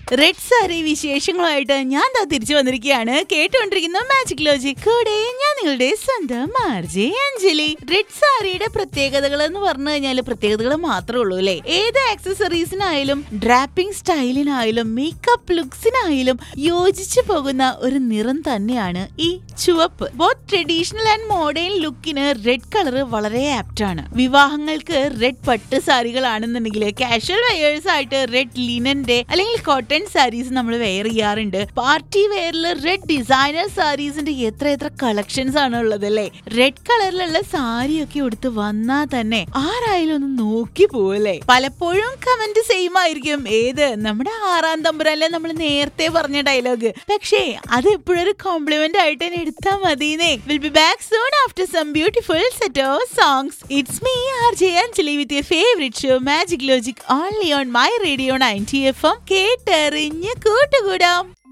red sari വിശേഷങ്ങളുമായിട്ട് ഞാൻ ദാ തിരിച്ചു വന്നിരിക്കുകയാണ് കേട്ടുകൊണ്ടിരിക്കുന്ന മാജിക് ലോജിക് കൂടെ ഞാൻ നിങ്ങളുടെ സ്വന്തം ആർജെ അഞ്ജലി റെഡ് സാരിയുടെ പ്രത്യേകതകൾ എന്ന് പറഞ്ഞു കഴിഞ്ഞാൽ പ്രത്യേകതകൾ മാത്രമേ ഉള്ളൂ അല്ലേ ഏത് ആക്സസറീസിനായാലും ഡ്രാപ്പിംഗ് സ്റ്റൈലിനായാലും മേക്കപ്പ് ലുക്സിനായാലും യോജിച്ചു പോകുന്ന ഒരു നിറം തന്നെയാണ് ഈ ചുവപ്പ് ബോത്ത് ട്രഡീഷണൽ ആൻഡ് മോഡേൺ ലുക്കിന് റെഡ് കളർ വളരെ ആപ്റ്റ് ആണ് വിവാഹങ്ങൾക്ക് റെഡ് പട്ട് സാരികളാണെന്നുണ്ടെങ്കിൽ കാഷ്വൽ വെയേഴ്സ് ആയിട്ട് റെഡ് ലിനന്റെ അല്ലെങ്കിൽ കോട്ടൺ സാരീസ് നമ്മൾ വെയർ ചെയ്യാറുണ്ട് പാർട്ടി വെയറിൽ റെഡ് ഡിസൈനർ സാരീസിന്റെ എത്ര എത്ര കളക്ഷൻസ് ആണ് ഉള്ളത് അല്ലേ റെഡ് കളറിലുള്ള സാരിയൊക്കെ എടുത്ത് വന്നാൽ തന്നെ ആരായാലും ഒന്ന് നോക്കി പോവല്ലേ പലപ്പോഴും കമന്റ് സെയിം ആയിരിക്കും ഏത് നമ്മുടെ ആറാം തമ്പുരാനിലെ നമ്മൾ നേരത്തെ പറഞ്ഞ ഡയലോഗ് പക്ഷേ അത് എപ്പോഴൊരു കോംപ്ലിമെന്റ് ആയിട്ട് തന്നെ എടുത്താ മതിന്നേ will be back soon after some beautiful set of songs it's me R J Anjali with your favourite show magic logic only on my radio ninety F M കേട്ടറിഞ്ഞ് കൂട്ടുകൂടാം